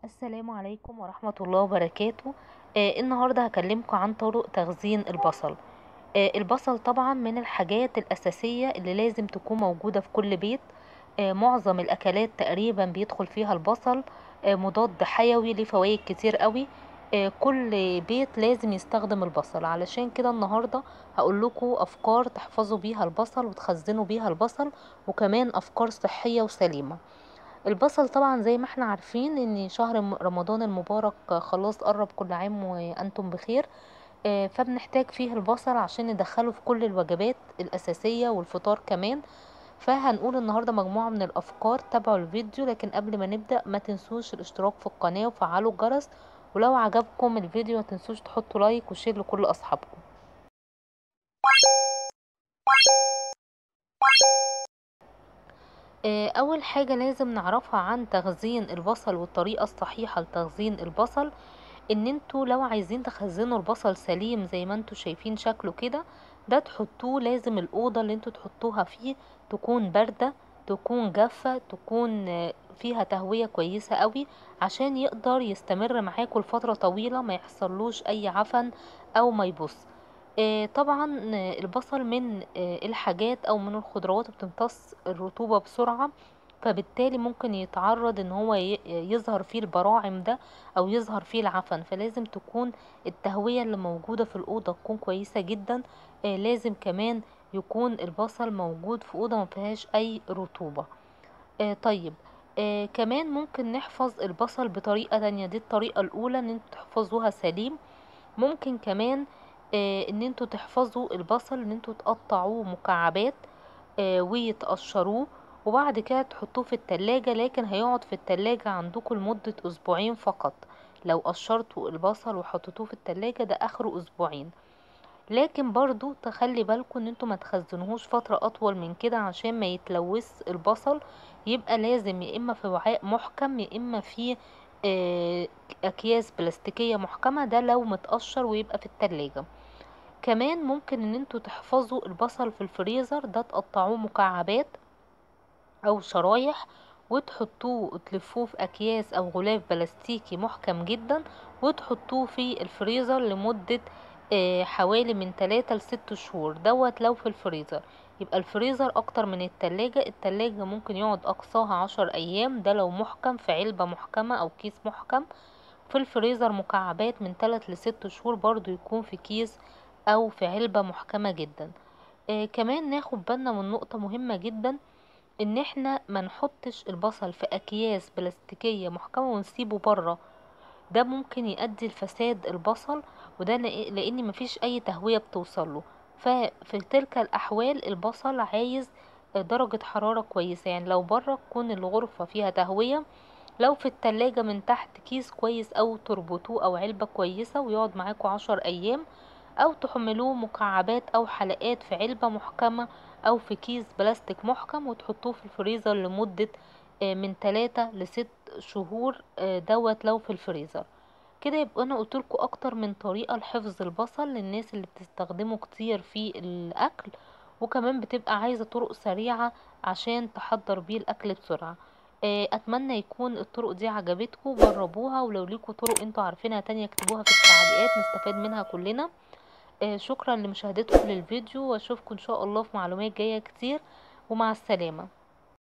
السلام عليكم ورحمة الله وبركاته آه النهاردة هكلمكم عن طرق تخزين البصل آه البصل طبعا من الحاجات الأساسية اللي لازم تكون موجودة في كل بيت آه معظم الأكلات تقريبا بيدخل فيها البصل آه مضاد حيوي ليه فوائد كتير قوي آه كل بيت لازم يستخدم البصل علشان كده النهاردة هقول لكم أفكار تحفظوا بيها البصل وتخزنوا بيها البصل وكمان أفكار صحية وسليمة البصل طبعا زي ما احنا عارفين ان شهر م- رمضان المبارك خلاص قرب كل عام وانتم بخير آه، فبنحتاج فيه البصل عشان ندخله في كل الوجبات الأساسية والفطار كمان فهنقول النهاردة مجموعة من الأفكار تابعوا الفيديو لكن قبل ما نبدأ ما تنسوش الاشتراك في القناة وفعلوا الجرس ولو عجبكم الفيديو ما تنسوش تحطوا لايك وشير لكل أصحابكم آه، أول حاجة لازم نعرفها عن تخزين البصل والطريقة الصحيحة لتخزين البصل ان انتوا لو عايزين تخزنوا البصل سليم زي ما انتوا شايفين شكله كده ده تحطوه لازم الأوضة اللي انتوا تحطوها فيه تكون باردة تكون جافة تكون آه، فيها تهوية كويسة قوي عشان يقدر يستمر معاكوا لفترة طويلة ما يحصلوش أي عفن أو ما يبص آه، طبعا آه، البصل من آه، الحاجات او من الخضروات اللي بتمتص الرطوبة بسرعة فبالتالي ممكن يتعرض ان هو ي- يظهر فيه البراعم ده او يظهر فيه العفن فلازم تكون التهوية اللي موجودة في الأوضة تكون كويسة جدا آه، لازم كمان يكون البصل موجود في أوضة ما فيهاش أي رطوبة آه طيب آه كمان ممكن نحفظ البصل بطريقة تانية دي الطريقة الأولى ان انتوا تحفظوها سليم ممكن كمان آه ان انتوا تحفظوا البصل ان انتوا تقطعوه مكعبات آه ويتقشروه وبعد كده تحطوه في التلاجة لكن هيقعد في التلاجة عندكم لمدة أسبوعين فقط لو قشرتوا البصل وحطيتوه في التلاجة ده آخره أسبوعين لكن برضو تخلي بالكم ان انتوا ما تخزنوهوش فترة اطول من كده عشان ما يتلوث البصل يبقى لازم يا اما في وعاء محكم يا اما في آه، اكياس بلاستيكية محكمة ده لو متقشر ويبقى في التلاجة كمان ممكن ان انتوا تحفظوا البصل في الفريزر ده تقطعوه مكعبات او شرايح وتحطوه وتلفوه في اكياس او غلاف بلاستيكي محكم جدا وتحطوه في الفريزر لمدة آه، حوالي من 3 ل 6 شهور دوت لو في الفريزر يبقى الفريزر اكتر من التلاجة التلاجة ممكن يقعد اقصاها عشر ايام ده لو محكم في علبة محكمة او كيس محكم في الفريزر مكعبات من 3 ل 6 شهور برضو يكون في كيس او في علبة محكمة جدا آه كمان ناخد بالنا من نقطة مهمة جدا ان احنا ما نحطش البصل في اكياس بلاستيكية محكمة ونسيبه بره ده ممكن يؤدي لفساد البصل وده لأ- لان مفيش اي تهوية بتوصله ففي تلك الاحوال البصل عايز درجة حرارة كويسة يعني لو بره تكون الغرفة فيها تهوية لو في التلاجة من تحت كيس كويس او تربطوه او علبة كويسة ويقعد معاكوا عشر ايام او تحملوه مكعبات او حلقات في علبة محكمة او في كيس بلاستيك محكم وتحطوه في الفريزر لمدة آه، من 3 لست شهور آه، دوت لو في الفريزر كده يبقى انا قلتلكوا اكتر من طريقة لحفظ البصل للناس اللي بتستخدمه كتير في الاكل وكمان بتبقى عايزة طرق سريعة عشان تحضر بيه الاكل بسرعة آه، اتمنى يكون الطرق دي عجبتكم جربوها ولو ليكوا طرق انتوا عارفينها تانية اكتبوها في التعليقات نستفاد منها كلنا آه، شكرا لمشاهدتكم للفيديو واشوفكم ان شاء الله في معلومات جاية كتير ومع السلامة